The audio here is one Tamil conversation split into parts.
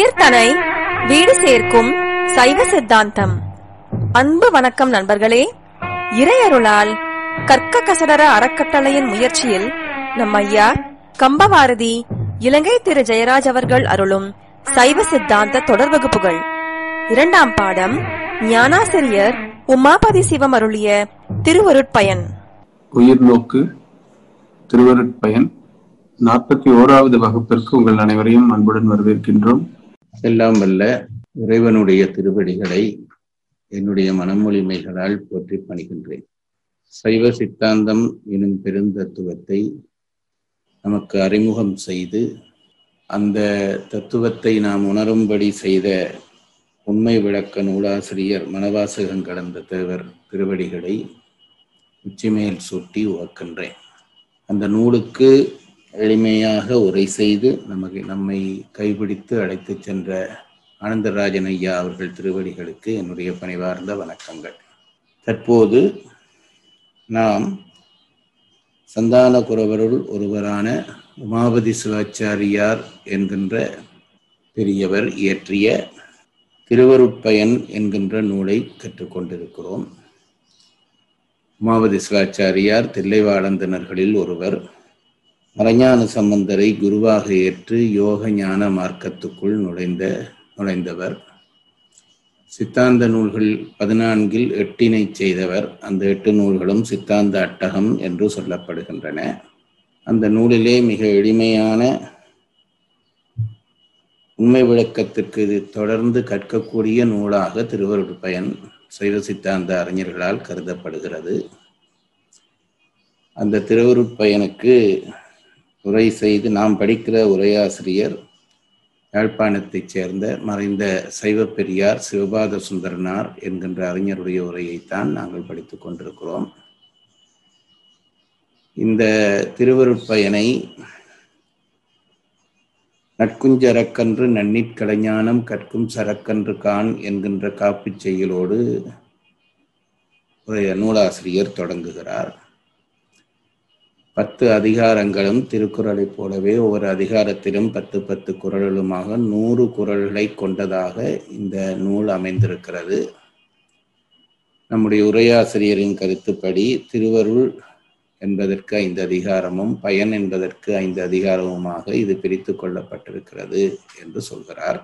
உயிர்தனை வீடு சேர்க்கும் சைவ சித்தாந்தம் அன்பு வணக்கம் நண்பர்களே இறையருளால் கற்க கசடர அறக்கட்டளையின் முயற்சியில் நம் ஐயா கம்பவாரதி இலங்கை திரு ஜெயராஜ் அவர்கள் அருளும் சைவ சித்தாந்த தொடர் வகுப்புகள் இரண்டாம் பாடம் ஞானாசிரியர் உமாபதி சிவம் அருளிய திருவருட்பயன் உயிர் நோக்கு திருவருட்பயன் நாற்பத்தி ஓராவது வகுப்பிற்கு உங்கள் அனைவரையும் அன்புடன் வரவேற்கின்றோம் எல்லாம் வல்ல இறைவனுடைய திருவடிகளை என்னுடைய மனமொழிமைகளால் போற்றி பணிகின்றேன் சைவ சித்தாந்தம் எனும் பெருந்தத்துவத்தை நமக்கு அறிமுகம் செய்து அந்த தத்துவத்தை நாம் உணரும்படி செய்த உண்மை விளக்க நூலாசிரியர் மனவாசகம் கடந்த தேவர் திருவடிகளை உச்சிமேல் சூட்டி உவக்கின்றேன் அந்த நூலுக்கு எளிமையாக உரை செய்து நமக்கு நம்மை கைபிடித்து அழைத்துச் சென்ற ஆனந்தராஜன் ஐயா அவர்கள் திருவடிகளுக்கு என்னுடைய பணிவார்ந்த வணக்கங்கள் தற்போது நாம் சந்தான குரவருள் ஒருவரான உமாபதி சிவாச்சாரியார் என்கின்ற பெரியவர் இயற்றிய திருவருட்பயன் என்கின்ற நூலை கற்றுக்கொண்டிருக்கிறோம் உமாபதி சிவாச்சாரியார் தில்லைவாழந்தனர்களில் ஒருவர் மறைஞான சம்பந்தரை குருவாக ஏற்று யோக ஞான மார்க்கத்துக்குள் நுழைந்த நுழைந்தவர் சித்தாந்த நூல்கள் பதினான்கில் எட்டினை செய்தவர் அந்த எட்டு நூல்களும் சித்தாந்த அட்டகம் என்று சொல்லப்படுகின்றன அந்த நூலிலே மிக எளிமையான உண்மை விளக்கத்திற்கு இது தொடர்ந்து கற்கக்கூடிய நூலாக திருவருட் பயன் சைவ சித்தாந்த அறிஞர்களால் கருதப்படுகிறது அந்த திருவருட்பயனுக்கு உரை செய்து நாம் படிக்கிற உரையாசிரியர் யாழ்ப்பாணத்தைச் சேர்ந்த மறைந்த சைவ பெரியார் சிவபாத சுந்தரனார் என்கின்ற அறிஞருடைய உரையைத்தான் நாங்கள் படித்துக் கொண்டிருக்கிறோம் இந்த திருவருட்பயனை நட்குஞ்சரக்கன்று நன்னிற் கலைஞானம் கற்கும் சரக்கன்று கான் என்கின்ற காப்புச் செய்யுளோடு உரைய நூலாசிரியர் தொடங்குகிறார் பத்து அதிகாரங்களும் திருக்குறளைப் போலவே ஒவ்வொரு அதிகாரத்திலும் பத்து பத்து குரல்களுமாக நூறு குரல்களை கொண்டதாக இந்த நூல் அமைந்திருக்கிறது நம்முடைய உரையாசிரியரின் கருத்துப்படி திருவருள் என்பதற்கு ஐந்து அதிகாரமும் பயன் என்பதற்கு ஐந்து அதிகாரமுமாக இது பிரித்து கொள்ளப்பட்டிருக்கிறது என்று சொல்கிறார்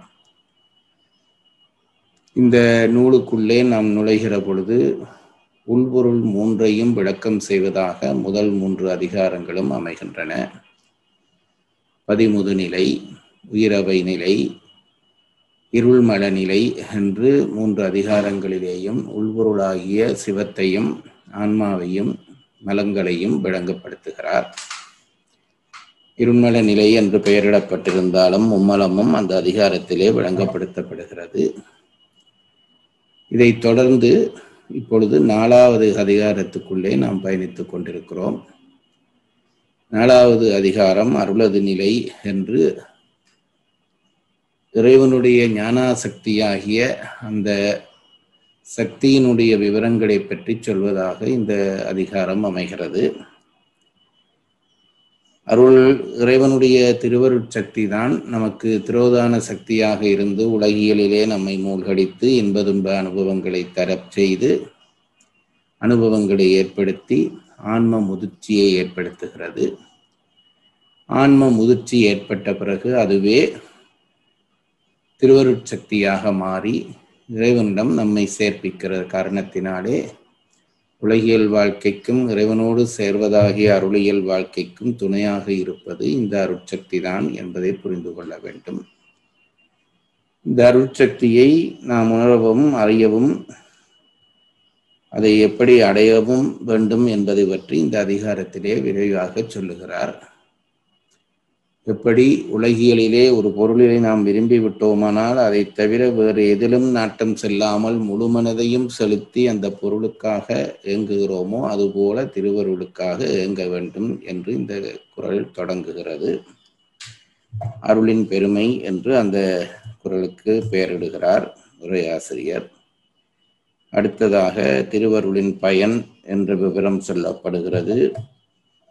இந்த நூலுக்குள்ளே நாம் நுழைகிற பொழுது உள்பொருள் மூன்றையும் விளக்கம் செய்வதாக முதல் மூன்று அதிகாரங்களும் அமைகின்றன பதிமுது நிலை உயிரவை நிலை இருள்மல நிலை என்று மூன்று அதிகாரங்களிலேயும் உள்பொருளாகிய சிவத்தையும் ஆன்மாவையும் மலங்களையும் விளங்கப்படுத்துகிறார் இருண்மல நிலை என்று பெயரிடப்பட்டிருந்தாலும் மும்மலமும் அந்த அதிகாரத்திலே விளங்கப்படுத்தப்படுகிறது இதைத் தொடர்ந்து இப்பொழுது நாலாவது அதிகாரத்துக்குள்ளே நாம் பயணித்துக் கொண்டிருக்கிறோம் நாலாவது அதிகாரம் அருளது நிலை என்று இறைவனுடைய ஞானாசக்தியாகிய அந்த சக்தியினுடைய விவரங்களை பற்றி சொல்வதாக இந்த அதிகாரம் அமைகிறது அருள் இறைவனுடைய திருவருட்சக்தி தான் நமக்கு திரோதான சக்தியாக இருந்து உலகியலிலே நம்மை மூழ்கடித்து இன்ப துன்ப அனுபவங்களை தரப் செய்து அனுபவங்களை ஏற்படுத்தி ஆன்ம முதிர்ச்சியை ஏற்படுத்துகிறது ஆன்ம முதிர்ச்சி ஏற்பட்ட பிறகு அதுவே திருவருட்சக்தியாக மாறி இறைவனிடம் நம்மை சேர்ப்பிக்கிற காரணத்தினாலே உலகியல் வாழ்க்கைக்கும் இறைவனோடு சேர்வதாகிய அருளியல் வாழ்க்கைக்கும் துணையாக இருப்பது இந்த அருட்சக்தி தான் என்பதை புரிந்து கொள்ள வேண்டும் இந்த அருட்சக்தியை நாம் உணரவும் அறியவும் அதை எப்படி அடையவும் வேண்டும் என்பதை பற்றி இந்த அதிகாரத்திலே விரைவாக சொல்லுகிறார் எப்படி உலகியலிலே ஒரு பொருளிலே நாம் விரும்பி விட்டோமானால் அதை தவிர வேறு எதிலும் நாட்டம் செல்லாமல் முழு மனதையும் செலுத்தி அந்த பொருளுக்காக ஏங்குகிறோமோ அதுபோல திருவருளுக்காக ஏங்க வேண்டும் என்று இந்த குரல் தொடங்குகிறது அருளின் பெருமை என்று அந்த குரலுக்கு பெயரிடுகிறார் உரையாசிரியர் அடுத்ததாக திருவருளின் பயன் என்ற விவரம் சொல்லப்படுகிறது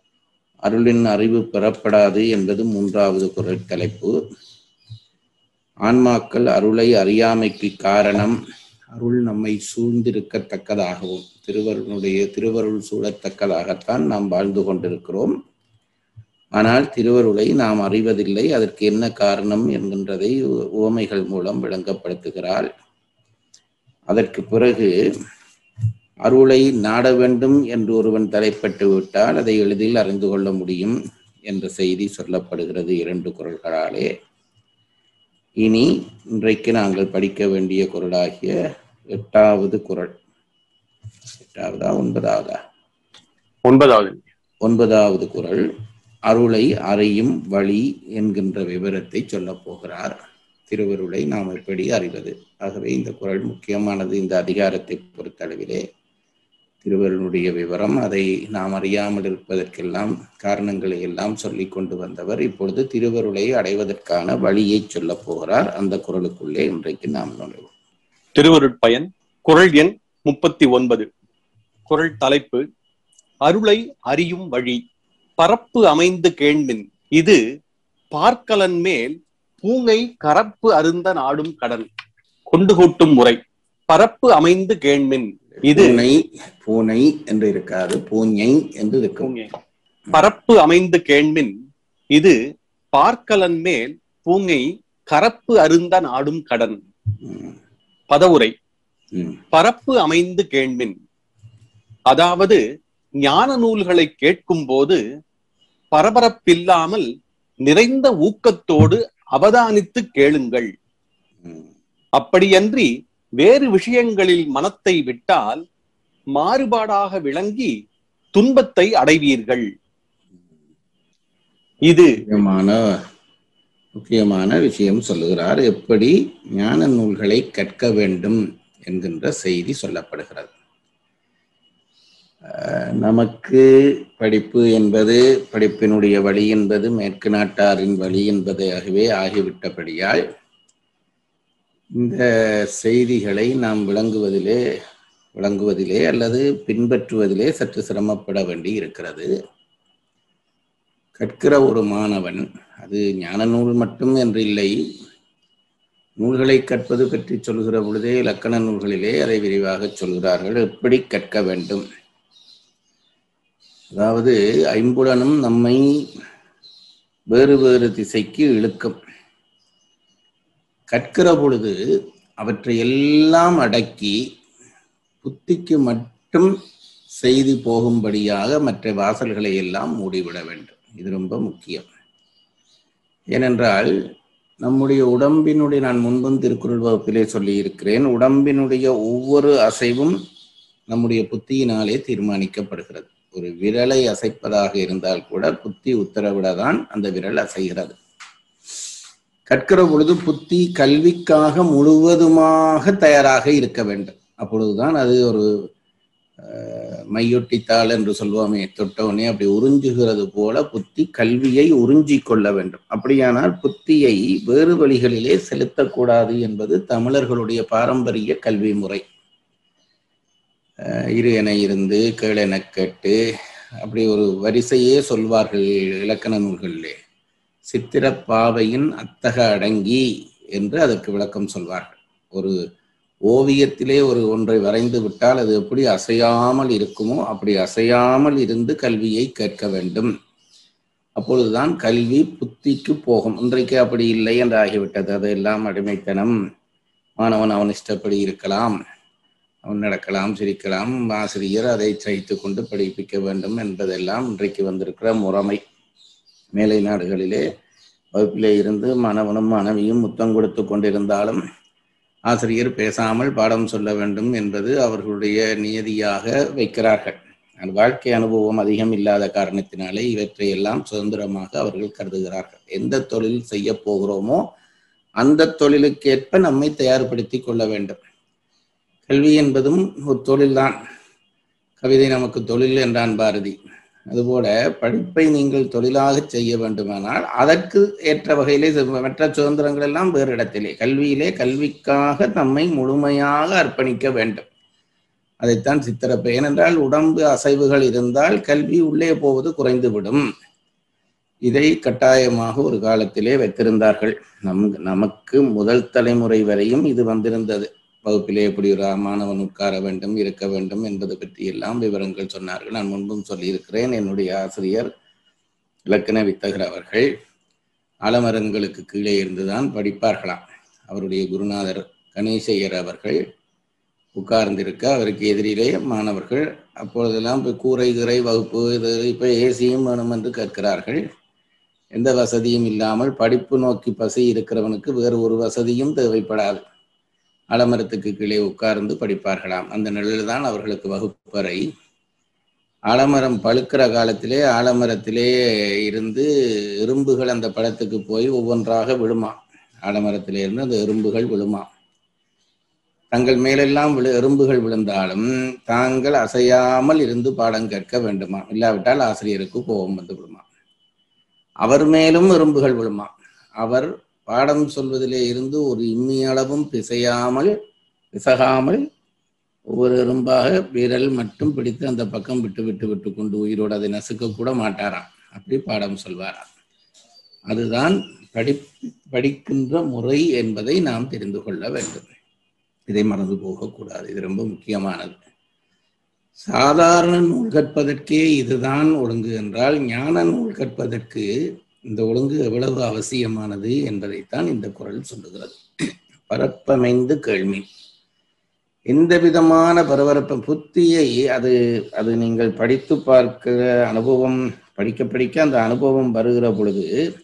அருளின் அறிவு பெறப்படாது என்பது மூன்றாவது குரல் தலைப்பு ஆன்மாக்கள் அருளை அறியாமைக்கு காரணம் அருள் நம்மை சூழ்ந்திருக்கத்தக்கதாகவும் திருவருளுடைய திருவருள் சூழத்தக்கதாகத்தான் நாம் வாழ்ந்து கொண்டிருக்கிறோம் ஆனால் திருவருளை நாம் அறிவதில்லை அதற்கு என்ன காரணம் என்கின்றதை உ- உவமைகள் மூலம் விளங்கப்படுத்துகிறாள் அதற்கு பிறகு அருளை நாட வேண்டும் என்று ஒருவன் தலைப்பட்டு விட்டால் அதை எளிதில் அறிந்து கொள்ள முடியும் என்ற செய்தி சொல்லப்படுகிறது இரண்டு குரல்களாலே இனி இன்றைக்கு நாங்கள் படிக்க வேண்டிய குரலாகிய எட்டாவது குரல் எட்டாவதா ஒன்பதாவதா ஒன்பதாவது ஒன்பதாவது குரல் அருளை அறியும் வழி என்கின்ற விவரத்தை சொல்லப் போகிறார் திருவருளை நாம் எப்படி அறிவது ஆகவே இந்த குரல் முக்கியமானது இந்த அதிகாரத்தை பொறுத்தளவிலே திருவருளுடைய விவரம் அதை நாம் அறியாமல் இருப்பதற்கெல்லாம் காரணங்களை எல்லாம் சொல்லிக் கொண்டு வந்தவர் இப்பொழுது திருவருளை அடைவதற்கான வழியை சொல்லப் போகிறார் அந்த குரலுக்குள்ளே இன்றைக்கு நாம் நுழைவோம் திருவருட்பயன் குறள் எண் முப்பத்தி ஒன்பது குறள் தலைப்பு அருளை அறியும் வழி பரப்பு அமைந்து கேண்மின் இது பார்க்கலன் மேல் பூங்கை கரப்பு அருந்த நாடும் கடன் கொண்டு கூட்டும் முறை பரப்பு அமைந்து கேண்மின் இது பூனை பூனை என்று இருக்காது பூஞை என்று இருக்கும் பூங்கை. பரப்பு அமைந்து கேண்மின் இது பார்க்கலன் மேல் பூங்கை கரப்பு அருந்த நாடும் கடன் ம், பதவுரை ம், பரப்பு அமைந்து கேண்மின் அதாவது ஞான நூல்களை கேட்கும் போது பரபரப்பில்லாமல் நிறைந்த ஊக்கத்தோடு அவதானித்து கேளுங்கள் ம். அப்படியன்றி வேறு விஷயங்களில் மனத்தை விட்டால் மாறுபாடாக விளங்கி துன்பத்தை அடைவீர்கள் இது முக்கியமான முக்கியமான விஷயம் சொல்லுகிறார் எப்படி ஞான நூல்களை கற்க வேண்டும் என்கின்ற செய்தி சொல்லப்படுகிறது அஹ், நமக்கு படிப்பு என்பது படிப்பினுடைய வழி என்பது மேற்கு நாட்டாரின் வழி என்பதாகவே ஆகிவிட்டபடியால் இந்த செய்திகளை நாம் விளங்குவதிலே விளங்குவதிலே அல்லது பின்பற்றுவதிலே சற்று சிரமப்பட வேண்டி இருக்கிறது கற்கிற ஒரு மாணவன் அது ஞான நூல் மட்டும் என்று இல்லை நூல்களை கற்பது பற்றி சொல்கிற பொழுதே இலக்கண நூல்களிலே அதை விரிவாக சொல்கிறார்கள் எப்படி கற்க வேண்டும் அதாவது ஐம்புலனும் நம்மை வேறு வேறு திசைக்கு இழுக்கும் கற்கிற பொழுது அவற்றை எல்லாம் அடக்கி புத்திக்கு மட்டும் செய்தி போகும்படியாக மற்ற வாசல்களை எல்லாம் மூடிவிட வேண்டும் இது ரொம்ப முக்கியம் ஏனென்றால் நம்முடைய உடம்பினுடைய நான் முன்பும் திருக்குறள் வகுப்பிலே சொல்லி இருக்கிறேன் உடம்பினுடைய ஒவ்வொரு அசைவும் நம்முடைய புத்தியினாலே தீர்மானிக்கப்படுகிறது ஒரு விரலை அசைப்பதாக இருந்தால் கூட புத்தி உத்தரவிடதான் அந்த விரல் அசைகிறது கற்கிற பொழுது புத்தி கல்விக்காக முழுவதுமாக தயாராக இருக்க வேண்டும் அப்பொழுதுதான் அது ஒரு அஹ், மையொட்டித்தாள் என்று சொல்வோமே தொட்டவுடனே அப்படி உறிஞ்சுகிறது போல புத்தி கல்வியை உறிஞ்சிக் கொள்ள வேண்டும் அப்படியானால் புத்தியை வேறு வழிகளிலே செலுத்தக்கூடாது என்பது தமிழர்களுடைய பாரம்பரிய கல்வி முறை அஹ், இரு என இருந்து கேள் என கேட்டு அப்படி ஒரு வரிசையே சொல்வார்கள் இலக்கண நூல்களிலே சித்திரப்பாவையின் அத்தக அடங்கி என்று அதற்கு விளக்கம் சொல்வார்கள் ஒரு ஓவியத்திலே ஒரு ஒன்றை வரைந்து விட்டால் அது எப்படி அசையாமல் இருக்குமோ அப்படி அசையாமல் இருந்து கல்வியை கேட்க வேண்டும் அப்பொழுதுதான் கல்வி புத்திக்கு போகும் இன்றைக்கு அப்படி இல்லை என்று ஆகிவிட்டது அதெல்லாம் அடிமைத்தனம் மாணவன் அவன் இஷ்டப்படி இருக்கலாம் அவன் நடக்கலாம் சிரிக்கலாம் ஆசிரியர் அதை சகித்து கொண்டு படிப்பிக்க வேண்டும் என்பதெல்லாம் இன்றைக்கு வந்திருக்கிற முறைமை மேலை நாடுகளிலே வகுப்பிலே இருந்து மாணவனும் மாணவியும் முத்தம் கொடுத்து கொண்டிருந்தாலும் ஆசிரியர் பேசாமல் பாடம் சொல்ல வேண்டும் என்பது அவர்களுடைய நியதியாக வைக்கிறார்கள் அந்த வாழ்க்கை அனுபவம் அதிகம் இல்லாத காரணத்தினாலே இவற்றை எல்லாம் சுதந்திரமாக அவர்கள் கருதுகிறார்கள் எந்த தொழில் செய்ய போகிறோமோ அந்த தொழிலுக்கேற்ப நம்மை தயார்படுத்தி கொள்ள வேண்டும் கல்வி என்பதும் ஒரு தொழில்தான் கவிதை நமக்கு தொழில் என்றான் பாரதி அதுபோல படிப்பை நீங்கள் தொழிலாக செய்ய வேண்டுமானால் அதற்கு ஏற்ற வகையிலே செ- மற்ற சுதந்திரங்கள் எல்லாம் வேறு இடத்திலே கல்வியிலே கல்விக்காக நம்மை முழுமையாக அர்ப்பணிக்க வேண்டும் அதைத்தான் சித்திரப்பை ஏனென்றால் உடம்பு அசைவுகள் இருந்தால் கல்வி உள்ளே போவது குறைந்துவிடும் இதை கட்டாயமாக ஒரு காலத்திலே வைத்திருந்தார்கள் நம் நமக்கு முதல் தலைமுறை வரையும் இது வந்திருந்தது வகுப்பிலே எப்படி ஒரு மாணவன் உட்கார வேண்டும் இருக்க வேண்டும் என்பது பற்றி எல்லாம் விவரங்கள் சொன்னார்கள் நான் முன்பும் சொல்லியிருக்கிறேன் என்னுடைய ஆசிரியர் இலக்கண வித்தகர் அவர்கள் ஆலமரங்களுக்கு கீழே இருந்துதான் படிப்பார்களாம் அவருடைய குருநாதர் கணேசையர் அவர்கள் உட்கார்ந்திருக்க அவருக்கு எதிரிலே மாணவர்கள் அப்பொழுதெல்லாம் இப்போ கூரை கிரை வகுப்பு இது இப்போ ஏசியும் வேணும் என்று கேட்கிறார்கள் எந்த வசதியும் இல்லாமல் படிப்பு நோக்கி பசி இருக்கிறவனுக்கு வேறு ஒரு வசதியும் தேவைப்படாது ஆலமரத்துக்கு கீழே உட்கார்ந்து படிப்பார்களாம் அந்த நிலையில் தான் அவர்களுக்கு வகுப்பறை ஆலமரம் பழுக்கிற காலத்திலே ஆலமரத்திலே இருந்து எறும்புகள் அந்த பழத்துக்கு போய் ஒவ்வொன்றாக விழுமா ஆலமரத்திலே இருந்து அந்த எறும்புகள் விழுமா தங்கள் மேலெல்லாம் விழு எறும்புகள் விழுந்தாலும் தாங்கள் அசையாமல் இருந்து பாடம் கேட்க வேண்டுமா இல்லாவிட்டால் ஆசிரியருக்கு கோபம் வந்து விடுமா அவர் மேலும் எறும்புகள் விழுமா அவர் பாடம் சொல்வதிலே இருந்து ஒரு இம்மியளவும் பிசையாமல் பிசகாமல் ஒவ்வொரு எறும்பாக விரல் மட்டும் பிடித்து அந்த பக்கம் விட்டு விட்டு விட்டு கொண்டு உயிரோடு அதை நசுக்க கூட மாட்டாராம் அப்படி பாடம் சொல்வாராம் அதுதான் படி படிக்கின்ற முறை என்பதை நாம் தெரிந்து கொள்ள வேண்டும் இதை மறந்து போகக்கூடாது இது ரொம்ப முக்கியமானது சாதாரண நூல் கற்பதற்கே இதுதான் ஒழுங்கு என்றால் ஞான நூல் கற்பதற்கு இந்த ஒழுங்கு எவ்வளவு அவசியமானது என்பதைத்தான் இந்த குரல் சொல்லுகிறது பரப்பமைந்து கேள்வி எந்த விதமான பரபரப்பு புத்தியை அது அது நீங்கள் படித்து பார்க்கிற அனுபவம் படிக்க படிக்க அந்த அனுபவம் வருகிற பொழுது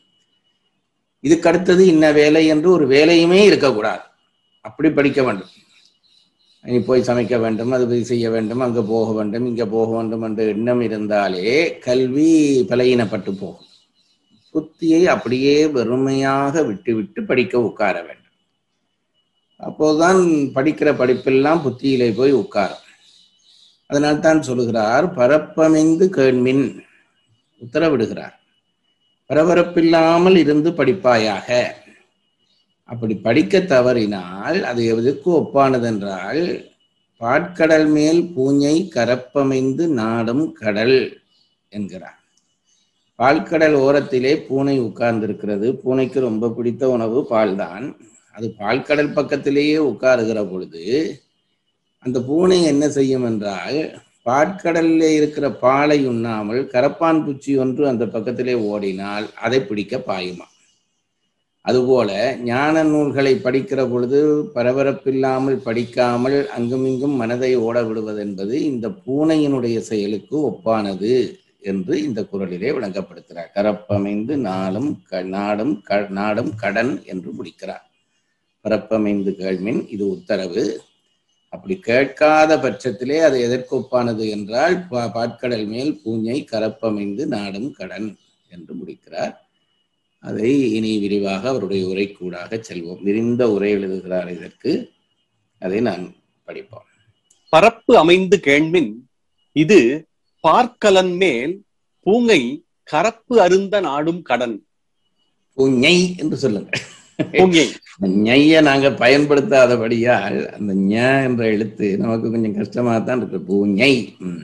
இதுக்கு அடுத்தது இன்ன வேலை என்று ஒரு வேலையுமே இருக்கக்கூடாது அப்படி படிக்க வேண்டும் நீ போய் சமைக்க வேண்டும் அது போய் செய்ய வேண்டும் அங்கே போக வேண்டும் இங்கே போக வேண்டும் என்ற எண்ணம் இருந்தாலே கல்வி பலையினப்பட்டு போகும் புத்தியை அப்படியே வெறுமையாக விட்டு விட்டு படிக்க உட்கார வேண்டும் அப்போதுதான் படிக்கிற படிப்பெல்லாம் புத்தியிலே போய் உட்காரும் அதனால் தான் சொல்லுகிறார் பரப்பமைந்து கேள்மின் உத்தரவிடுகிறார் பரபரப்பில்லாமல் இருந்து படிப்பாயாக அப்படி படிக்க தவறினால் அது எதற்கு ஒப்பானது என்றால் பாட்கடல் மேல் பூஞ்சை கரப்பமைந்து நாடும் கடல் என்கிறார் பால்கடல் ஓரத்திலே பூனை உட்கார்ந்திருக்கிறது பூனைக்கு ரொம்ப பிடித்த உணவு பால்தான் அது பால்கடல் பக்கத்திலேயே உட்காருகிற பொழுது அந்த பூனை என்ன செய்யும் என்றால் பாட்கடலிலே இருக்கிற பாலை உண்ணாமல் கரப்பான் பூச்சி ஒன்று அந்த பக்கத்திலே ஓடினால் அதை பிடிக்க பாயுமா அதுபோல ஞான நூல்களை படிக்கிற பொழுது பரபரப்பில்லாமல் படிக்காமல் அங்குமிங்கும் மனதை ஓட விடுவது என்பது இந்த பூனையினுடைய செயலுக்கு ஒப்பானது என்று இந்த குரலிலே விளங்கப்படுத்துகிறார் கரப்பமைந்து நாளும் நாடும் நாடும் கடன் என்று முடிக்கிறார் பரப்பமைந்து கேள்மின் இது உத்தரவு அப்படி கேட்காத பட்சத்திலே அது எதற்கு ஒப்பானது என்றால் பாட்கடல் மேல் பூஞ்சை கரப்பமைந்து நாடும் கடன் என்று முடிக்கிறார் அதை இனி விரிவாக அவருடைய உரைக்கூடாக செல்வோம் விரிந்த உரை எழுதுகிறார் இதற்கு அதை நான் படிப்போம் பரப்பு அமைந்து கேண்மின் இது பார்க்கலன் மேல் பூங்கை கரப்பு அருந்த நாடும் கடன் பூஞை என்று சொல்லுங்க பூங்கை ஞைய நாங்க பயன்படுத்தாதபடியால் அந்த ஞ என்ற எழுத்து நமக்கு கொஞ்சம் கஷ்டமா தான் இருக்கு பூஞை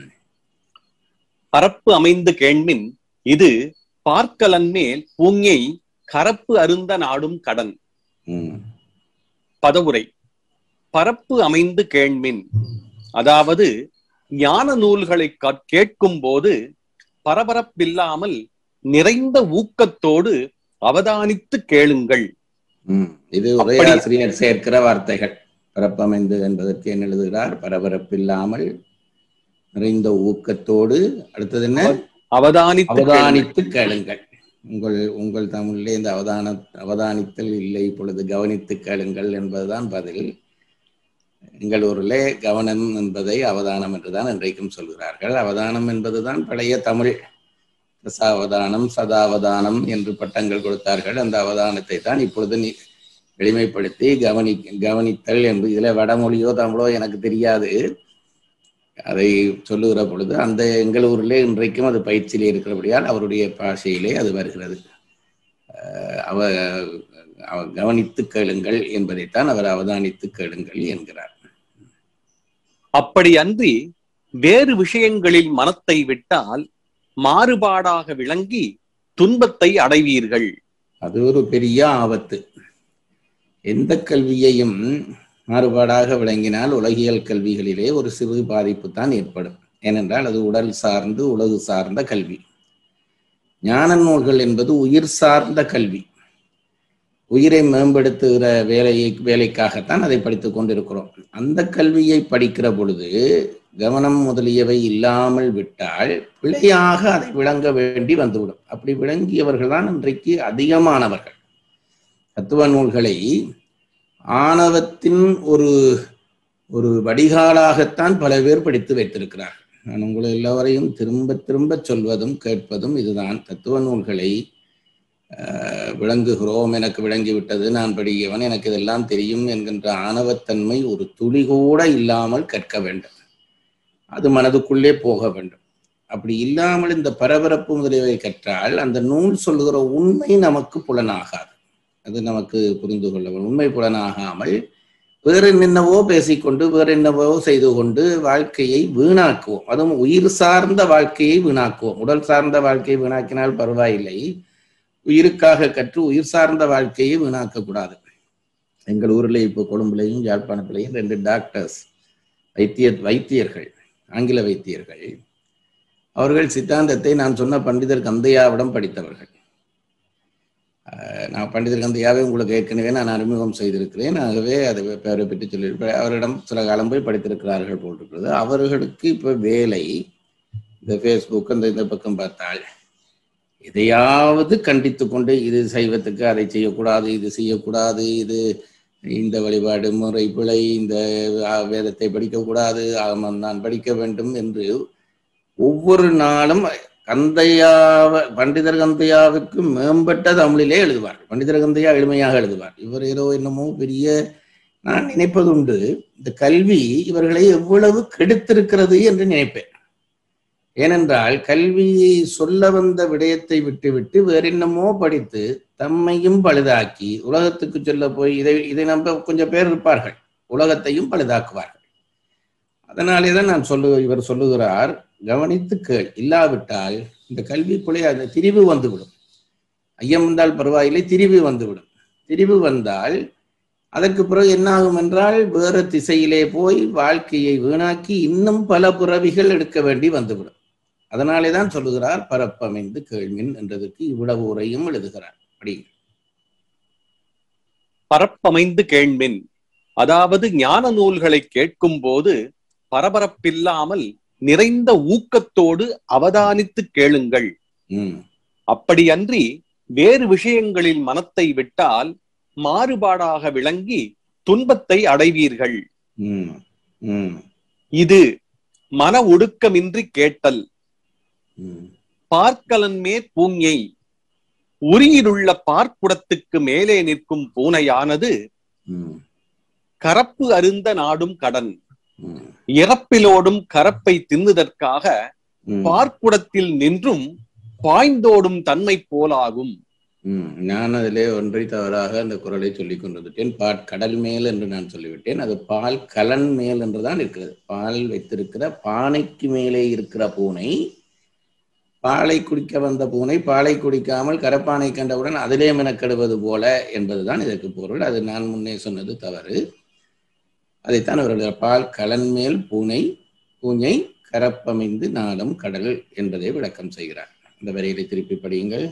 பரப்பு அமைந்து கேண்மின் இது பார்க்கலன் மேல் பூங்கை கரப்பு அருந்த நாடும் கடன் பதவுரை பரப்பு அமைந்து கேண்மின் அதாவது ஞான நூல்களை கேட்கும் போது பரபரப்பில்லாமல் நிறைந்த ஊக்கத்தோடு அவதானித்து கேளுங்கள் இது உரையாசிரியர் சேர்க்கிற வார்த்தைகள் பரப்பமைந்து என்பதற்கு என்ன எழுதுகிறார் பரபரப்பில்லாமல் நிறைந்த ஊக்கத்தோடு அடுத்தது என்ன அவதானித்து அவதானித்து கேளுங்கள் உங்கள் உங்கள் தமிழிலே இந்த அவதான அவதானித்தல் இல்லை இப்பொழுது கவனித்து கேளுங்கள் என்பதுதான் பதில் எங்கள் ஊரிலே கவனம் என்பதை அவதானம் என்றுதான் இன்றைக்கும் சொல்கிறார்கள் அவதானம் என்பதுதான் பழைய தமிழ் தசாவதானம் சதாவதானம் என்று பட்டங்கள் கொடுத்தார்கள் அந்த அவதானத்தை தான் இப்பொழுது நீ எளிமைப்படுத்தி கவனி கவனித்தல் என்று இதுல வடமொழியோ தமிழோ எனக்கு தெரியாது அதை சொல்லுகிற பொழுது அந்த எங்கள் ஊரிலே இன்றைக்கும் அது பயிற்சியிலே இருக்கிறபடியால் அவருடைய பாஷையிலே அது வருகிறது அவ அவ கவனித்து கேளுங்கள் என்பதைத்தான் அவர் அவதானித்து கேளுங்கள் என்கிறார் அப்படி அன்றி வேறு விஷயங்களில் மனத்தை விட்டால் மாறுபாடாக விளங்கி துன்பத்தை அடைவீர்கள் அது ஒரு பெரிய ஆபத்து எந்த கல்வியையும் மாறுபாடாக விளங்கினால் உலகியல் கல்விகளிலே ஒரு சிறு பாதிப்பு தான் ஏற்படும் ஏனென்றால் அது உடல் சார்ந்து உலகு சார்ந்த கல்வி ஞான நூல்கள் என்பது உயிர் சார்ந்த கல்வி உயிரை மேம்படுத்துகிற வேலையை வேலைக்காகத்தான் அதை படித்துக் கொண்டிருக்கிறோம் அந்த கல்வியை படிக்கிற பொழுது கவனம் முதலியவை இல்லாமல் விட்டால் பிழையாக அதை விளங்க வேண்டி வந்துவிடும் அப்படி விளங்கியவர்கள் தான் இன்றைக்கு அதிகமானவர்கள் தத்துவ நூல்களை ஆணவத்தின் ஒரு ஒரு வடிகாலாகத்தான் பல பேர் படித்து வைத்திருக்கிறார்கள் நான் உங்களை எல்லோரையும் திரும்ப திரும்ப சொல்வதும் கேட்பதும் இதுதான் தத்துவ நூல்களை ஆஹ், விளங்குகிறோம் எனக்கு விளங்கிவிட்டது நான் படிக்கிறவன் எனக்கு இதெல்லாம் தெரியும் என்கின்ற ஆணவத்தன்மை ஒரு துளி கூட இல்லாமல் கற்க வேண்டும் அது மனதுக்குள்ளே போக வேண்டும் அப்படி இல்லாமல் இந்த பரபரப்பு முதலியவை கற்றால் அந்த நூல் சொல்லுகிற உண்மை நமக்கு புலனாகாது அது நமக்கு புரிந்து கொள்ள வேண்டும். உண்மை புலனாகாமல் வேறு என்னென்னவோ பேசிக்கொண்டு வேறு என்னவோ செய்து கொண்டு வாழ்க்கையை வீணாக்குவோம் அதுவும் உயிர் சார்ந்த வாழ்க்கையை வீணாக்குவோம் உடல் சார்ந்த வாழ்க்கையை வீணாக்கினால் பரவாயில்லை உயிருக்காக கற்று உயிர் சார்ந்த வாழ்க்கையை வீணாக்க கூடாது எங்கள் ஊர்ல இப்போ கொழும்புலையும் யாழ்ப்பாணத்திலையும் ரெண்டு டாக்டர்ஸ் வைத்திய வைத்தியர்கள் ஆங்கில வைத்தியர்கள் அவர்கள் சித்தாந்தத்தை நான் சொன்ன பண்டிதர் கந்தையாவிடம் படித்தவர்கள் அஹ் நான் பண்டிதர் கந்தையாவே உங்களுக்கு ஏற்கனவே நான் அறிமுகம் செய்திருக்கிறேன் ஆகவே அதை பேரை பற்றி சொல்லியிருப்பேன் அவரிடம் சில காலம் போய் படித்திருக்கிறார்கள் போட்டிருக்கிறது அவர்களுக்கு இப்போ வேலை இந்த ஃபேஸ்புக் அந்த இந்த பக்கம் பார்த்தால் எதையாவது கண்டித்து கொண்டு இது சைவத்துக்கு அதை செய்யக்கூடாது இது செய்யக்கூடாது இது இந்த வழிபாடு முறை பிழை இந்த ஆ, வேதத்தை படிக்கக்கூடாது ஆமாம் நான் படிக்க வேண்டும் என்று ஒவ்வொரு நாளும் கந்தையாவ பண்டிதர் கந்தையாவுக்கு மேம்பட்ட தமிழிலே எழுதுவார் பண்டிதர் கந்தையா எளிமையாக எழுதுவார் இவர் ஏதோ என்னமோ பெரிய நான் நினைப்பதுண்டு இந்த கல்வி இவர்களை எவ்வளவு கெடுத்திருக்கிறது என்று நினைப்பேன் ஏனென்றால் கல்வியை சொல்ல வந்த விடயத்தை விட்டுவிட்டு வேற என்னமோ படித்து தம்மையும் பழுதாக்கி உலகத்துக்கு சொல்ல போய் இதை இதை நம்ப கொஞ்சம் பேர் இருப்பார்கள் உலகத்தையும் பழுதாக்குவார்கள் அதனாலே தான் நான் சொல்லு இவர் சொல்லுகிறார் கவனித்து கேள் இல்லாவிட்டால் இந்த கல்வி பிழை அந்த திரிவு வந்துவிடும் ஐயம் வந்தால் பரவாயில்லை திரிவு வந்துவிடும் திரிவு வந்தால் அதற்கு பிறகு என்ன ஆகும் என்றால் வேறு திசையிலே போய் வாழ்க்கையை வீணாக்கி இன்னும் பல புறவிகள் எடுக்க வேண்டி வந்துவிடும் அதனாலே தான் சொல்லுகிறார் பரப்பமைந்து கேள்மின் என்றதற்கு இவ்வளவு உரையும் எழுதுகிறார் அப்படி பரப்பமைந்து கேள்மின் அதாவது ஞான நூல்களை கேட்கும் போது பரபரப்பில்லாமல் நிறைந்த ஊக்கத்தோடு அவதானித்து கேளுங்கள் ம் அப்படியன்றி வேறு விஷயங்களில் மனத்தை விட்டால் மாறுபாடாக விளங்கி துன்பத்தை அடைவீர்கள் ம் ம் இது மன ஒடுக்கமின்றி கேட்டல் ம் பார்க்கலன் மேற் பூஞை உரியிலுள்ள பார்க்குடத்துக்கு மேலே நிற்கும் பூனையானது ம் கரப்பு அருந்த நாடும் கடன் ம் இறப்பிலோடும் கரப்பை தின்னுதற்காக ம் பார்க்குடத்தில் நின்றும் பாய்ந்தோடும் தன்மை போலாகும் ம் நான் அதிலே ஒன்றை தவறாக அந்த குரலை சொல்லிக் கொண்டிருந்தேன் பாட் கடல் மேல் என்று நான் சொல்லிவிட்டேன் அது பால் கலன் மேல் என்று தான் இருக்கிறது பால் வைத்திருக்கிற பானைக்கு மேலே இருக்கிற பூனை பாலை குடிக்க வந்த பூனை பாலை குடிக்காமல் கரப்பானை கண்டவுடன் அதிலே மெனக்கெடுவது போல என்பதுதான் இதற்கு பொருள் அது நான் முன்னே சொன்னது தவறு அதைத்தான் அவர்கள் பால் கலன் மேல் பூனை பூஞ்சை கரப்பமைந்து நாளும் கடல் என்பதை விளக்கம் செய்கிறார் அந்த வரிகளை திருப்பி படியுங்கள்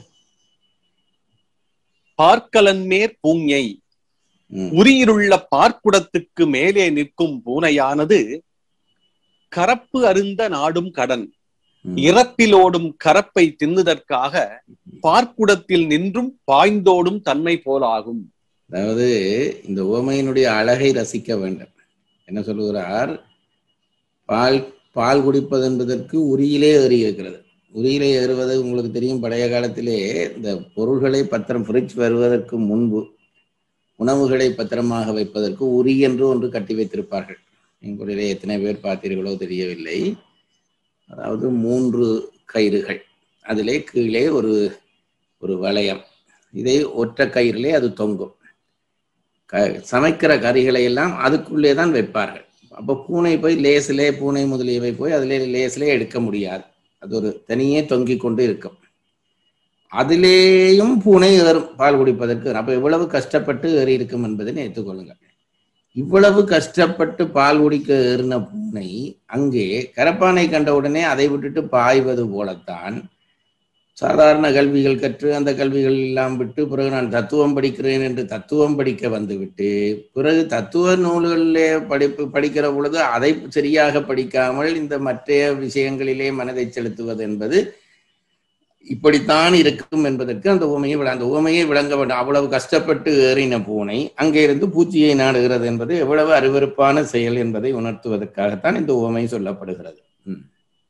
பார்க்கலன் மேற் பூஞை ம். உரியிலுள்ள பார்க்குடத்துக்கு மேலே நிற்கும் பூனையானது கரப்பு அருந்த நாடும் கடன் ம். இறப்பிலோடும் கரப்பை தின்னுதற்காக பார்க்குடத்தில் நின்றும் பாய்ந்தோடும் தன்மை போலாகும் அதாவது இந்த உவமையினுடைய அழகை ரசிக்க வேண்டும் என்ன சொல்லுகிறார் பால் பால் குடிப்பது என்பதற்கு உரியிலே ஏறி இருக்கிறது உரியிலே ஏறுவது உங்களுக்கு தெரியும் பழைய காலத்திலே இந்த பொருள்களை பத்திரம் ஃப்ரிட்ஜ் வருவதற்கு முன்பு உணவுகளை பத்திரமாக வைப்பதற்கு உரி என்று ஒன்று கட்டி வைத்திருப்பார்கள் எங்களிலே எத்தனை பேர் பார்த்தீர்களோ தெரியவில்லை அதாவது மூன்று கயிறுகள் அதிலே கீழே ஒரு ஒரு வளையம் இதை ஒற்றை கயிறிலே அது தொங்கும் க சமைக்கிற கறிகளை எல்லாம் அதுக்குள்ளே தான் வைப்பார்கள் அப்போ பூனை போய் லேசிலே பூனை முதலியவை போய் அதிலே லேசிலே எடுக்க முடியாது அது ஒரு தனியே தொங்கிக் கொண்டு இருக்கும் அதிலேயும் பூனை ஏறும் பால் குடிப்பதற்கு அப்ப எவ்வளவு கஷ்டப்பட்டு ஏறி இருக்கும் என்பதை நினைத்துக் கொள்ளுங்கள் இவ்வளவு கஷ்டப்பட்டு பால் குடிக்க ஏறின பூனை அங்கே கரப்பானை கண்ட உடனே அதை விட்டுட்டு பாய்வது போலத்தான் சாதாரண கல்விகள் கற்று அந்த கல்விகள் எல்லாம் விட்டு பிறகு நான் தத்துவம் படிக்கிறேன் என்று தத்துவம் படிக்க வந்துவிட்டு பிறகு தத்துவ நூல்களிலே படிப்பு படிக்கிற பொழுது அதை சரியாக படிக்காமல் இந்த மற்ற விஷயங்களிலே மனதை செலுத்துவது என்பது இப்படித்தான் இருக்கும் என்பதற்கு அந்த உவமையை விள- அந்த உவமையை விளங்க வேண்டும் அவ்வளவு கஷ்டப்பட்டு ஏறின பூனை அங்கே இருந்து பூச்சியை நாடுகிறது என்பது எவ்வளவு அருவருப்பான செயல் என்பதை உணர்த்துவதற்காகத்தான் இந்த உவமை சொல்லப்படுகிறது ம்.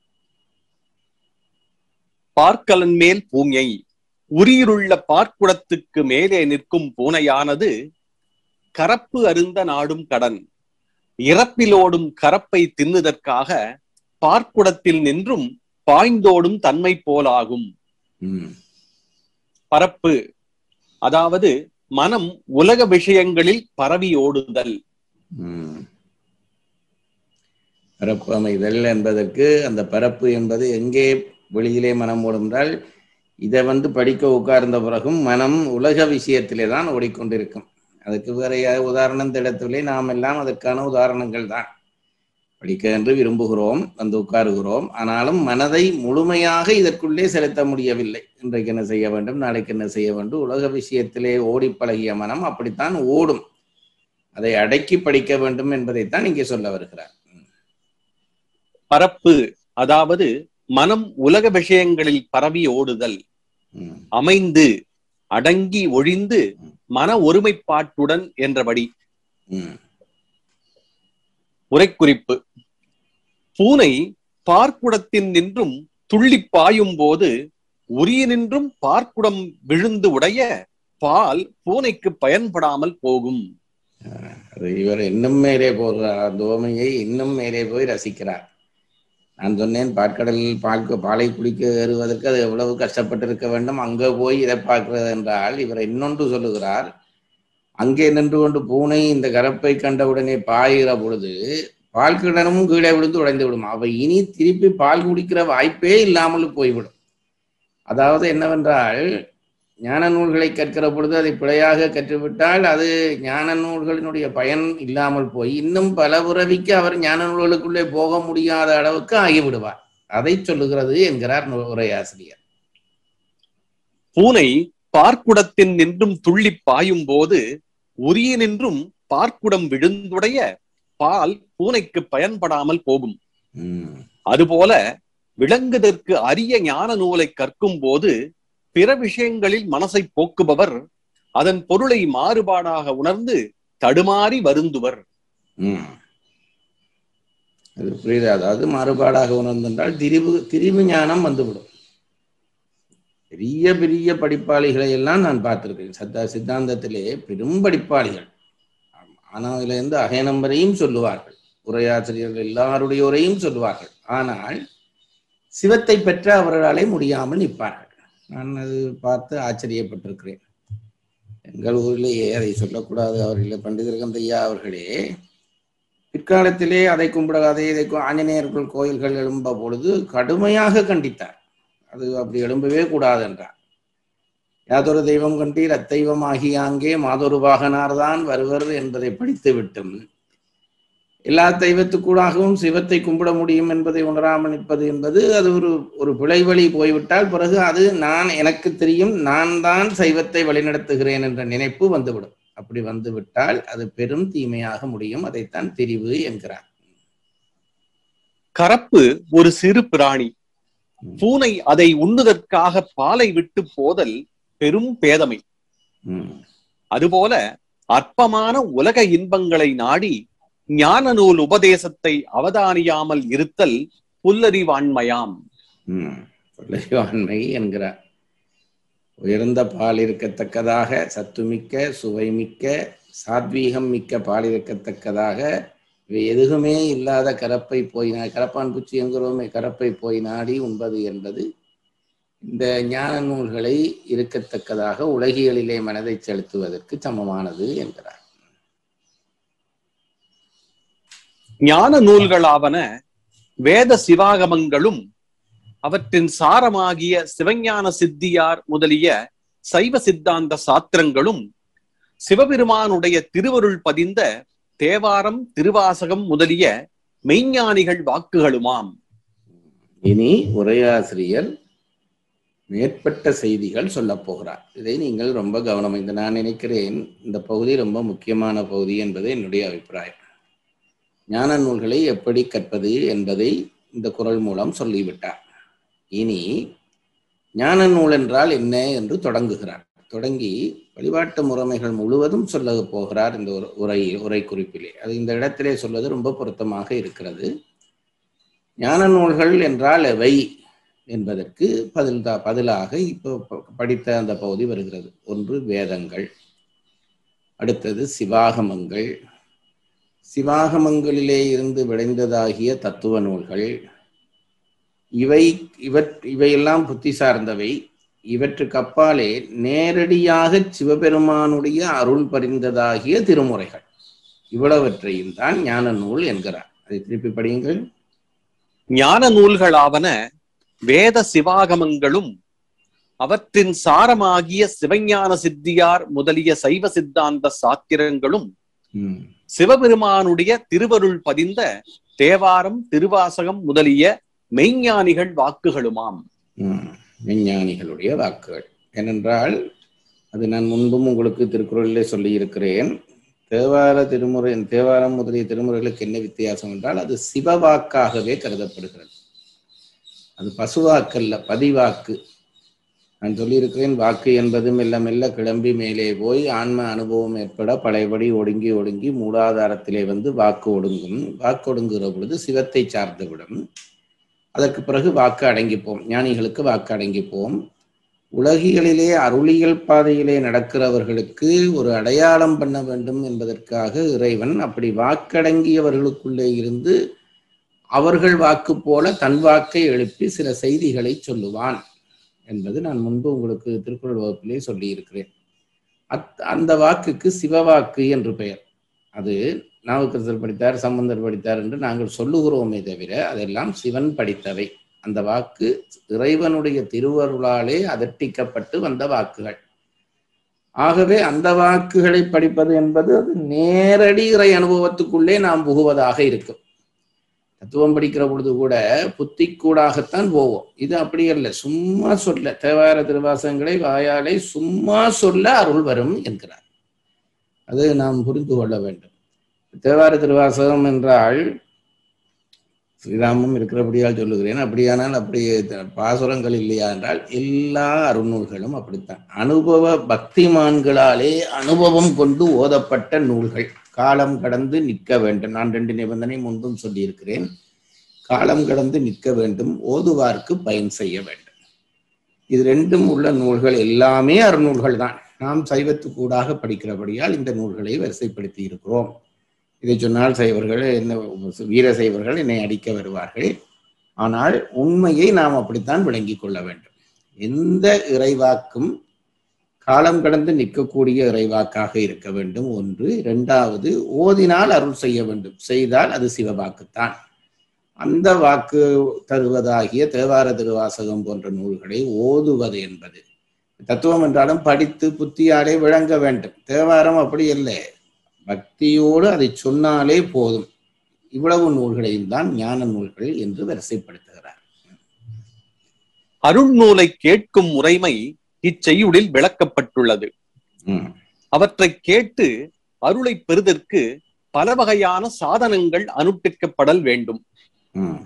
பார்க்கலன் மேல் பூஞை உரியிருள்ள பார்க்குடத்துக்கு மேலே நிற்கும் பூனையானது கரப்பு அருந்த நாடும் கடன் இறப்பிலோடும் கரப்பை தின்னுதற்காக பார்க்குடத்தில் நின்றும் பாய்ந்தோடும் தன்மை போலாகும் ம். பரப்பு அதாவது மனம் உலக விஷயங்களில் பரவி ஓடுதல் ம். பரப்பு அமைதல் என்பதற்கு அந்த பரப்பு என்பது எங்கே வெளியிலே மனம் ஓடும்ன்றால் இதை வந்து படிக்க உட்கார்ந்த பிறகும் மனம் உலக விஷயத்திலே தான் ஓடிக்கொண்டிருக்கும் அதுக்கு வேற ஏதாவது உதாரணம் திடத்திலே நாம் எல்லாம் அதற்கான உதாரணங்கள் தான் படிக்க என்று விரும்புகிறோம் வந்து உட்காருகிறோம் ஆனாலும் மனதை முழுமையாக இதற்குள்ளே செலுத்த முடியவில்லை இன்றைக்கு என்ன செய்ய வேண்டும் நாளைக்கு என்ன செய்ய வேண்டும் உலக விஷயத்திலே ஓடி பழகிய மனம் அப்படித்தான் ஓடும் அதை அடக்கி படிக்க வேண்டும் என்பதைத்தான் இங்கே சொல்ல வருகிறார் பரப்பு அதாவது மனம் உலக விஷயங்களில் பரவி ஓடுதல் ம், அமைந்து அடங்கி ஒழிந்து மன ஒருமைப்பாட்டுடன் என்றபடி ம், உரைக்குறிப்பு பூனை பார்க்குடத்தின் நின்றும் துள்ளி பாயும் போது உரிய நின்றும் பார்க்குடம் விழுந்து உடைய பால் பூனைக்கு பயன்படாமல் போகும் அது இவர் இன்னும் மேலே போகிறார் அந்த ஓமையை இன்னும் மேலே போய் ரசிக்கிறார் நான் சொன்னேன் பாற்கடலில் பால் பாலை குடிக்க ஏறுவதற்கு அது எவ்வளவு கஷ்டப்பட்டு இருக்க வேண்டும் அங்கே போய் இதை பார்க்கிறது என்றால் இவர் இன்னொன்று சொல்லுகிறார் அங்கே நின்று கொண்டு பூனை இந்த கரப்பை கண்டவுடனே பாய்கிற பொழுது பால் கிணறும் கீழே விழுந்து உடைந்து விடும் அவை இனி திருப்பி பால் குடிக்கிற வாய்ப்பே இல்லாமல் போய்விடும் அதாவது என்னவென்றால் ஞான நூல்களை கற்கிற பொழுது அதை பிழையாக கற்றுவிட்டால் அது ஞான நூல்களினுடைய பயன் இல்லாமல் போய் இன்னும் பல உறவிக்கு அவர் ஞான நூல்களுக்குள்ளே போக முடியாத அளவுக்கு ஆகிவிடுவார் அதை சொல்லுகிறது என்கிறார் நூ- உரையாசிரியர் பூனை பார்க்குடத்தின் நின்றும் துள்ளி பாயும் போது உரிய நின்றும் பார்க்குடம் விழுந்துடைய பால் பூனைக்கு பயன்படாமல் போகும் உம் அதுபோல விளங்குதற்கு அரிய ஞான நூலை கற்கும் போது பிற விஷயங்களில் மனசை போக்குபவர் அதன் பொருளை மாறுபாடாக உணர்ந்து தடுமாறி வருந்துவர் உம் அது புரியுது அதாவது மாறுபாடாக உணர்ந்தென்றால் திரிவு திரிவு ஞானம் வந்துவிடும் பெரிய பெரிய படிப்பாளிகளை எல்லாம் நான் பார்த்திருக்கேன் சத்தா சித்தாந்தத்திலே பெரும் படிப்பாளிகள் ஆனாவிலிருந்து அகேனம் வரையும் சொல்லுவார்கள் உரையாசிரியர்கள் எல்லாருடைய உரையும் சொல்லுவார்கள் ஆனால் சிவத்தை பெற்ற அவர்களாலே முடியாமல் நிற்பார்கள் நான் அது பார்த்து ஆச்சரியப்பட்டிருக்கிறேன் எங்கள் ஊரிலேயே அதை சொல்லக்கூடாது அவர்களே பண்டிதர் கந்தையா அவர்களே பிற்காலத்திலே அதை கும்பிடாதே இதை கு- ஆஞ்சநேயர்கள் கோயில்கள் எழும்ப பொழுது கடுமையாக கண்டித்தார் அது அப்படி எழும்பவே கூடாது என்றார் யாதொரு தெய்வம் கண்டீர் அத்தெய்வம் ஆகிய அங்கே மாதொரு வாகனார்தான் வருவர் என்பதை படித்து விட்டும் எல்லா தெய்வத்துக்கூடாகவும் சிவத்தை கும்பிட முடியும் என்பதை உணராமல் நிற்பது என்பது அது ஒரு ஒரு பிழை வழி போய்விட்டால் பிறகு அது நான் எனக்கு தெரியும் நான் தான் சைவத்தை வழிநடத்துகிறேன் என்ற நினைப்பு வந்துவிடும் அப்படி வந்துவிட்டால் அது பெரும் தீமையாக முடியும் அதைத்தான் திரிவு என்கிறார் கரப்பு ஒரு சிறு பிராணி பூனை அதை உண்ணுதற்காக பாலை விட்டு போதல் பெரும் பேதமை ம், அதுபோல அற்பமான உலக இன்பங்களை நாடி ஞான நூல் உபதேசத்தை அவதானியாமல் இருத்தல் புல்லறிவாண்மையாம் ம். கொள்ளைவாண்மை என்கிறார் உயர்ந்த பால் இருக்கத்தக்கதாக சத்துமிக்க சுவைமிக்க சாத்வீகம் மிக்க பால் இருக்கத்தக்கதாக இவை எதுவுமே இல்லாத கரப்பை போய் நா- கரப்பான் பூச்சி என்கிறோமே கரப்பை போய் நாடி உண்பது என்பது இந்த ஞான நூல்களை இருக்கத்தக்கதாக உலகியலிலே மனதை செலுத்துவதற்கு சமமானது என்கிறார் ஞான நூல்களாவன வேத சிவாகமங்களும் அவற்றின் சாரமாகிய சிவஞான சித்தியார் முதலிய சைவ சித்தாந்த சாத்திரங்களும் சிவபெருமானுடைய திருவருள் பதிந்த தேவாரம் திருவாசகம் முதலிய மெய்ஞானிகள் வாக்குகளுமாம் இனி உரையாசிரியர் மேற்பட்ட செய்திகள் சொல்லப் போகிறார் இதை நீங்கள் ரொம்ப கவனம் இந்த நான் நினைக்கிறேன் இந்த பகுதி ரொம்ப முக்கியமான பகுதி என்பது என்னுடைய அபிப்பிராயம் ஞான நூல்களை எப்படி கற்பது என்பதை இந்த குரல் மூலம் சொல்லிவிட்டார் இனி ஞான நூல் என்றால் என்ன என்று தொடங்குகிறார் தொடங்கி வழிபாட்டு முறைமைகள் முழுவதும் சொல்ல போகிறார் இந்த ஒரு உரை உரை குறிப்பிலே அது இந்த இடத்திலே சொல்வது ரொம்ப பொருத்தமாக இருக்கிறது ஞான நூல்கள் என்றால் எவை என்பதற்கு பதில் பதிலாக இப்போ ப- படித்த அந்த பகுதி வருகிறது ஒன்று வேதங்கள் அடுத்தது சிவாகமங்கள் சிவாகமங்களிலே இருந்து விளைந்ததாகிய தத்துவ நூல்கள் இவை இவற் இவையெல்லாம் புத்தி சார்ந்தவை இவற்றுக்கு அப்பாலே நேரடியாக சிவபெருமானுடைய அருள் பறிந்ததாகிய திருமுறைகள் இவ்வளவற்றையும் தான் ஞான நூல் என்கிறார் அதை திருப்பி படியுங்கள் ஞான நூல்களாவன வேத சிவாகமங்களும் அவற்றின் சாரமாகிய சிவஞான சித்தியார் முதலிய சைவ சித்தாந்த சாத்திரங்களும் ம். சிவபெருமானுடைய திருவருள் பதிந்த தேவாரம் திருவாசகம் முதலிய மெய்ஞானிகள் வாக்குகளுமாம் ம். விஞ்ஞானிகளுடைய வாக்குகள் ஏனென்றால் அது நான் முன்பும் உங்களுக்கு திருக்குறளிலே சொல்லி இருக்கிறேன் தேவார திருமுறை தேவாரம் முதலிய திருமுறைகளுக்கு என்ன வித்தியாசம் என்றால் அது சிவவாக்காகவே கருதப்படுகிறது அது பசுவாக்கல்ல பதிவாக்கு நான் சொல்லியிருக்கிறேன் வாக்கு என்பது மெல்ல மெல்ல கிளம்பி மேலே போய் ஆன்ம அனுபவம் ஏற்பட பழையபடி ஒடுங்கி ஒடுங்கி மூலாதாரத்திலே வந்து வாக்கு ஒடுங்கும் வாக்கு ஒடுங்குகிற பொழுது சிவத்தை சார்ந்துவிடும் அதற்கு பிறகு வாக்கு அடங்கிப்போம் ஞானிகளுக்கு வாக்கு அடங்கிப்போம் உலகிகளிலே அருளியல் பாதையிலே நடக்கிறவர்களுக்கு ஒரு அடையாளம் பண்ண வேண்டும் என்பதற்காக இறைவன் அப்படி வாக்கடங்கியவர்களுக்குள்ளே இருந்து அவர்கள் வாக்கு போல தன் வாக்கை எழுப்பி சில செய்திகளை சொல்லுவான் என்பது நான் முன்பு உங்களுக்கு திருக்குறள் வகுப்பிலே சொல்லியிருக்கிறேன் அத் அந்த வாக்குக்கு சிவவாக்கு என்று பெயர் அது நாவுக்கரசர் படித்தார் சம்பந்தர் படித்தார் என்று நாங்கள் சொல்லுகிறோமே தவிர அதெல்லாம் சிவன் படித்தவை அந்த வாக்கு இறைவனுடைய திருவருளாலே அதட்டிக்கப்பட்டு வந்த வாக்குகள் ஆகவே அந்த வாக்குகளை படிப்பது என்பது அது நேரடி இறை அனுபவத்துக்குள்ளே நாம் புகுவதாக இருக்கும் தத்துவம் படிக்கிற பொழுது கூட புத்திக்கூடாகத்தான் போவோம் இது அப்படி அல்ல சும்மா சொல்ல தேவார திருவாசகங்களை வாயாலே சும்மா சொல்ல அருள் வரும் என்கிறார் அது நாம் புரிந்து கொள்ள வேண்டும் தேவார திருவாசகம் என்றால் ஸ்ரீராமம் இருக்கிறபடியால் சொல்லுகிறேன் அப்படியானால் அப்படி பாசுரங்கள் இல்லையா என்றால் எல்லா அருநூல்களும் அப்படித்தான் அனுபவ பக்திமான்களாலே அனுபவம் கொண்டு ஓதப்பட்ட நூல்கள் காலம் கடந்து நிற்க வேண்டும் நான் ரெண்டு நிபந்தனை முன்பும் சொல்லியிருக்கிறேன் காலம் கடந்து நிற்க வேண்டும் ஓதுவார்க்கு பயன் செய்ய வேண்டும் இது ரெண்டும் உள்ள நூல்கள் எல்லாமே அருநூல்கள் தான் நாம் சைவத்துக்கூடாக படிக்கிறபடியால் இந்த நூல்களை வரிசைப்படுத்தி இருக்கிறோம் இதை சொன்னால் சைவர்கள் என்ன வீர சைவர்கள் என்னை அடிக்க வருவார்கள் ஆனால் உண்மையை நாம் அப்படித்தான் விளங்கிக் கொள்ள வேண்டும் எந்த இறைவாக்கும் காலம் கடந்து நிற்கக்கூடிய இறைவாக்காக இருக்க வேண்டும் ஒன்று இரண்டாவது ஓதினால் அருள் செய்ய வேண்டும் செய்தால் அது சிவவாக்குத்தான் அந்த வாக்கு தருவதாகிய தேவார திருவாசகம் போன்ற நூல்களை ஓதுவது என்பது தத்துவம் என்றாலும் படித்து புத்தியாலே விளங்க வேண்டும் தேவாரம் அப்படி இல்லை பக்தியோடு அதை சொன்னாலே போதும் இவ்வளவு நூல்களையும் தான் ஞான நூல்கள் என்று வரிசைப்படுத்துகிறார் அருண்நூலை கேட்கும் முறைமை இச்செய்யுளில் விளக்கப்பட்டுள்ளது ம், அவற்றை கேட்டு அருளை பெறுதற்கு பல வகையான சாதனங்கள் அனுஷ்டிக்கப்படல் வேண்டும் ம்,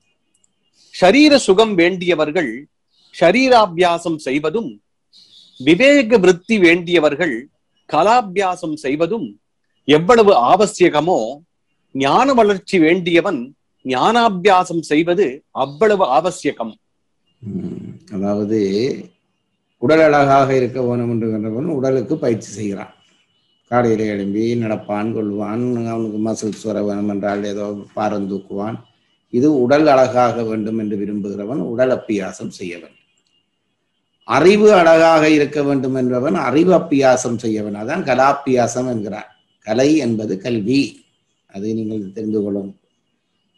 ஷரீர சுகம் வேண்டியவர்கள் ஷரீராபியாசம் செய்வதும் விவேக விருத்தி வேண்டியவர்கள் கலாபியாசம் செய்வதும் எவ்வளவு ஆவசியகமோ ஞான வளர்ச்சி வேண்டியவன் ஞானாபியாசம் செய்வது அவ்வளவு ஆவசியகம் ம். அதாவது உடல் அழகாக இருக்க வேணும் என்று கண்டவன் உடலுக்கு பயிற்சி செய்கிறான் காலையில எழும்பி நடப்பான் கொள்வான் அவனுக்கு மசில்ஸ் வர வேணும் என்றால் ஏதோ பாரம் தூக்குவான் இது உடல் அழகாக வேண்டும் என்று விரும்புகிறவன் உடல் அப்பியாசம் செய்ய வேண்டும் அறிவு அழகாக இருக்க வேண்டும் என்பவன் அறிவு அப்பியாசம் செய்ய வேண்டும் அதான் கலாப்பியாசம் என்கிறார் கலை என்பது கல்வி அதை நீங்கள் தெரிந்து கொள்ளும்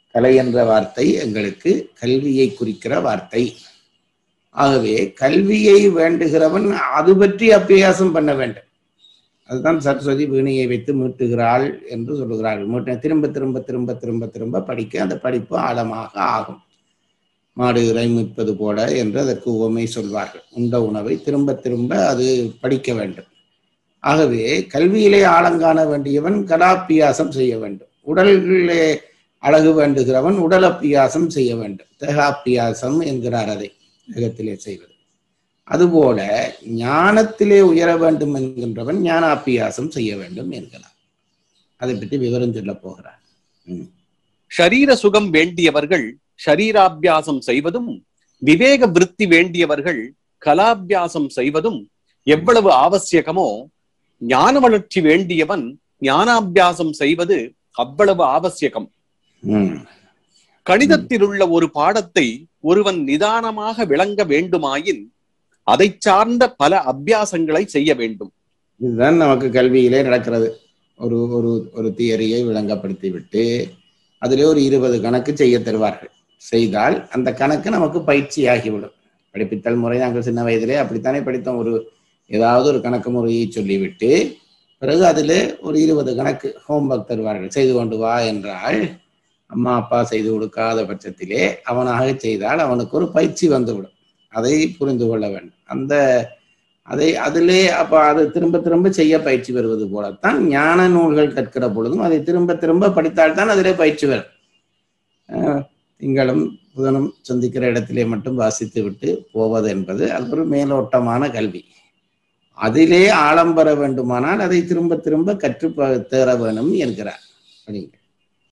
கலை என்ற வார்த்தை எங்களுக்கு கல்வியை குறிக்கிற வார்த்தை ஆகவே கல்வியை வேண்டுகிறவன் அது பற்றி அபியாசம் பண்ண வேண்டும் அதுதான் சரஸ்வதி வீணையை வைத்து மீட்டுகிறாள் என்று சொல்லுகிறார்கள் மீட்ட திரும்ப திரும்ப திரும்ப திரும்ப திரும்ப படிக்க அந்த படிப்பு ஆழமாக ஆகும் மாடு இறை மீட்பது போல என்று அதற்கு உவமை சொல்வார்கள் உண்ட உணவை திரும்ப திரும்ப அது படிக்க வேண்டும் ஆகவே கல்வியிலே ஆழங்காண வேண்டியவன் கலாப்பியாசம் செய்ய வேண்டும் உடலிலே அழகு வேண்டுகிறவன் உடல் அப்பியாசம் செய்ய வேண்டும் தேகாப்பியாசம் என்கிறார் அதை தேகத்திலே செய்வது அதுபோல ஞானத்திலே உயர வேண்டும் என்கின்றவன் ஞானாப்பியாசம் செய்ய வேண்டும் என்கிறார் அதை பற்றி விவரம் சொல்ல போகிறார் ம். ஷரீர சுகம் வேண்டியவர்கள் ஷரீராபியாசம் செய்வதும் விவேக விருத்தி வேண்டியவர்கள் கலாபியாசம் செய்வதும் எவ்வளவு ஆவசியகமோ ஞான வளர்ச்சி வேண்டியவன் ஞானாபியாசம் செய்வது அவ்வளவு ஆவசியகம் ம். கணிதத்தில் உள்ள ஒரு பாடத்தை ஒருவன் நிதானமாக விளங்க வேண்டுமாயின் அதை சார்ந்த பல அபியாசங்களை செய்ய வேண்டும் இதுதான் நமக்கு கல்வியிலே நடக்கிறது ஒரு ஒரு ஒரு தியரியை விளங்கப்படுத்தி விட்டு அதிலே ஒரு இருபது கணக்கு செய்ய தருவார்கள் செய்தால் அந்த கணக்கு நமக்கு பயிற்சியாகிவிடும் படிப்பித்தல் முறை நாங்கள் சின்ன வயதிலே அப்படித்தானே படித்தோம் ஒரு ஏதாவது ஒரு கணக்கு முறையை சொல்லிவிட்டு பிறகு அதில் ஒரு இருபது கணக்கு ஹோம்ஒர்க் தருவார்கள் செய்து கொண்டு வா என்றால் அம்மா அப்பா செய்து கொடுக்காத பட்சத்திலே அவனாக செய்தால் அவனுக்கு ஒரு பயிற்சி வந்துவிடும் அதை புரிந்து கொள்ள வேண்டும் அந்த அதை அதிலே அப்ப அது திரும்ப திரும்ப செய்ய பயிற்சி பெறுவது போலத்தான் ஞான நூல்கள் கற்கிற பொழுதும் அதை திரும்ப திரும்ப படித்தால்தான் அதிலே பயிற்சி வரும் அஹ் திங்களும் புதனும் சந்திக்கிற இடத்திலே மட்டும் வாசித்து விட்டு போவது என்பது அது ஒரு மேலோட்டமான கல்வி அதிலே ஆழம் பெற வேண்டுமானால் அதை திரும்ப திரும்ப கற்று ப- தேர வேணும் என்கிறார் அப்படிங்க